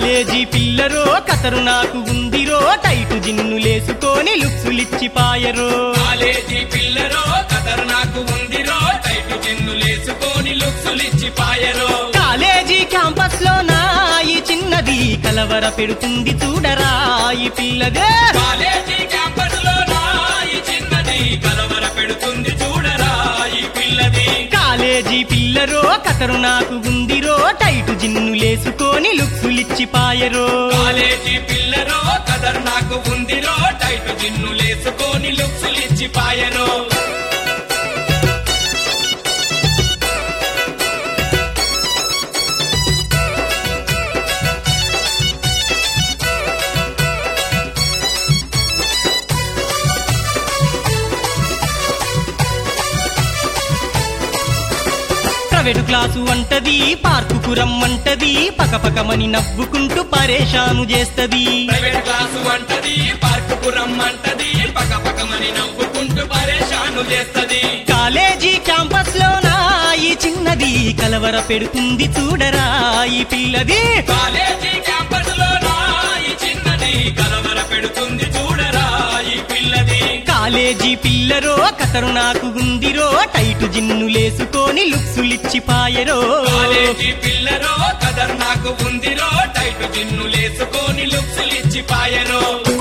college పిల్లరో కతరు నాకు ఉందిరో టైటు జిన్నులేసుకొని లుక్సులిచ్చి పాయరో కాలేజీ పిల్లరో కదర్ నాకు ఉందిరో టైటు జిన్నులేసుకొని లుక్సులిచ్చి పాయరో కాలేజీ క్యాంపస్ లో నా ఈ చిన్నది కలవర పెడుతుంది చూడరా ఈ పిల్లదే కాలేజీ క్యాంపస్ లో నా ఈ చిన్నది కలవర పెడుతుంది చూడరా ఈ పిల్లది కాలేజీ పిల్లరో కతరు నాకు ఉందిరో టైటు జిన్నులేసుకొని లుక్సులిచ్చి పాయరో కాలేజీ పిల్లరో కదర్ నాకు ఉందిరో టైటు జిన్నులేసుకొని లుక్సులిచ్చి పాయరో ప్రైవేటు క్లాసు అంటది పార్కుకు రమ్మంటది పకపకమని నవ్వుకుంటూ పరేషాను చేస్తది ప్రైవేట్ క్లాసు అంటది పార్కుకు రమ్మంటది పక్క పక్కమని నవ్వుకుంటూ పరేషాను చేస్తది కాలేజీ క్యాంపస్ లో నా ఈ చిన్నది కలవర పెడుతుంది చూడరా ఈ పిల్లది కాలేజీ క్యాంపస్ లో నా ఈ చిన్నది కలవర పెడుతుంది చూడరా ఈ పిల్లది కాలేజీ పిల్లరో కతరు నాకు ఉందిరో టైటు జిన్నులేసుకొని లుక్సులిచ్చి పాయరో కాలేజీ పిల్లరో కదర్ నాకు ఉందిరో టైటు జిన్నులేసుకొని లుక్సులిచ్చి పాయరో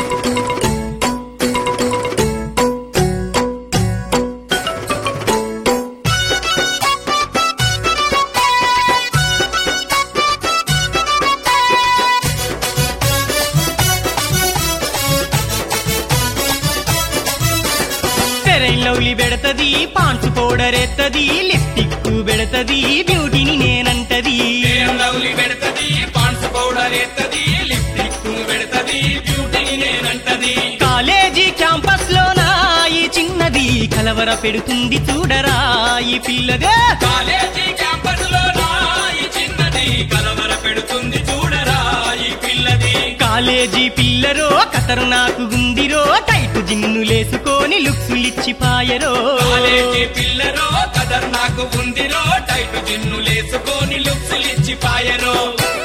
ఫెరైన్ లవ్లీ పెడతది పాన్సు పౌడర్ ఎత్తది లిప్టిక్ పెడతది బ్యూటీని నేనంటది ఫేర్ లవ్లీ పెడతది పాన్స్ పౌడర్ ఎత్తది లిప్స్టిక్ పెడతది బ్యూటీ నేనంటది కాలేజీ క్యాంపస్ లో నా ఈ చిన్నది కలవర పెడుతుంది చూడరా ఈ పిల్లదే కాలేజీ క్యాంపస్ లో నా ఈ చిన్నది కలవర పెడుతుంది చూడరా ఈ పిల్లది కాలేజీ పిల్లరో కతరు నాకు గుందిరో టైటు జిన్నులేసుకొని లుక్సులిచ్చి పాయరో కాలేజీ పిల్లరో కదర్ నాకు ఉందిరో టైటు జిన్నులేసుకొని లుక్సులిచ్చి పాయరో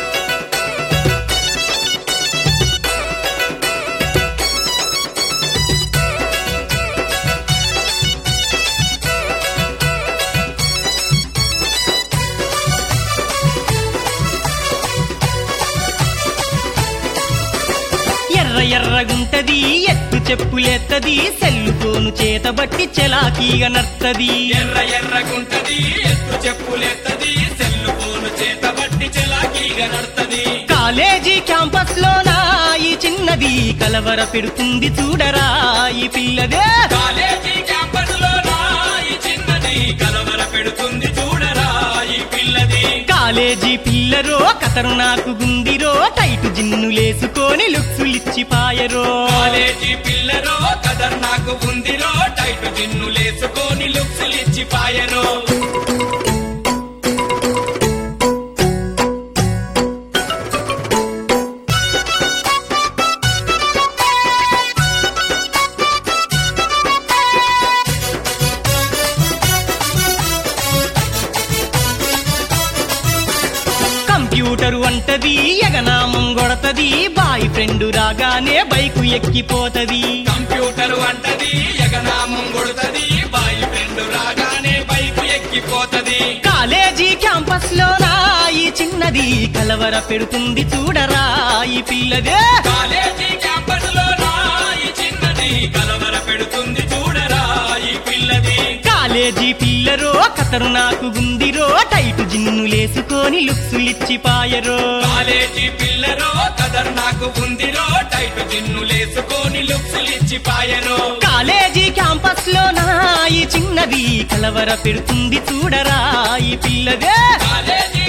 ఎర్ర ఎర్రగుంటది ఎత్తు చెప్పులెత్తది సెల్లు ఫోను చేతబట్టి చెలాకీగా నర్తది ఎర్ర ఎర్రగుంటది ఎత్తు చెప్పులెత్తది సెల్లు ఫోను చేతబట్టి చెలాకీగా నడుతది కాలేజీ క్యాంపస్ లో నా ఈ చిన్నది కలవర పెడుతుంది చూడరా ఈ పిల్లదే కాలేజీ క్యాంపస్ లో నా ఈ చిన్నది కలవర పెడుతుంది చూడరా ఈ పిల్లది కాలేజీ పిల్లరో కతరు నాకు గుందిరో టైటు జిన్నులేసుకొని లుక్సులిచ్చి పాయరో కాలేజీ పిల్లరో కదర్ నాకు ఉందిరో టైటు జిన్నులేసుకొని లుక్సులిచ్చి పాయరో కంప్యూటరు అంటది ఎగనామం కొడతది బాయ్ ఫ్రెండ్ రాగానే బైకు ఎక్కిపోతది కంప్యూటర్ అంటది ఎగనామం కొడుతది బాయ్ ఫ్రెండ్ రాగానే బైక్ ఎక్కిపోతది కాలేజీ క్యాంపస్ లో నా ఈ చిన్నది కలవర పెడుతుంది చూడరా ఈ పిల్లదే కాలేజీ క్యాంపస్ లో నా ఈ చిన్నది కలవర పెడుతుంది చూడరా ఈ పిల్లది కాలేజీ పిల్లరో కతరు నాకు గుందిరో టైటు జిన్నులేసుకొని లుక్సులిచ్చి పాయరో కాలేజీ పిల్లరో కదర్ నాకు ఉందిరో టైటు జిన్నులేసుకొని లుక్సులిచ్చి పాయరో కాలేజీ క్యాంపస్ లో నా ఈ చిన్నది కలవర పెడుతుంది చూడరా ఈ పిల్లదే కాలేజీ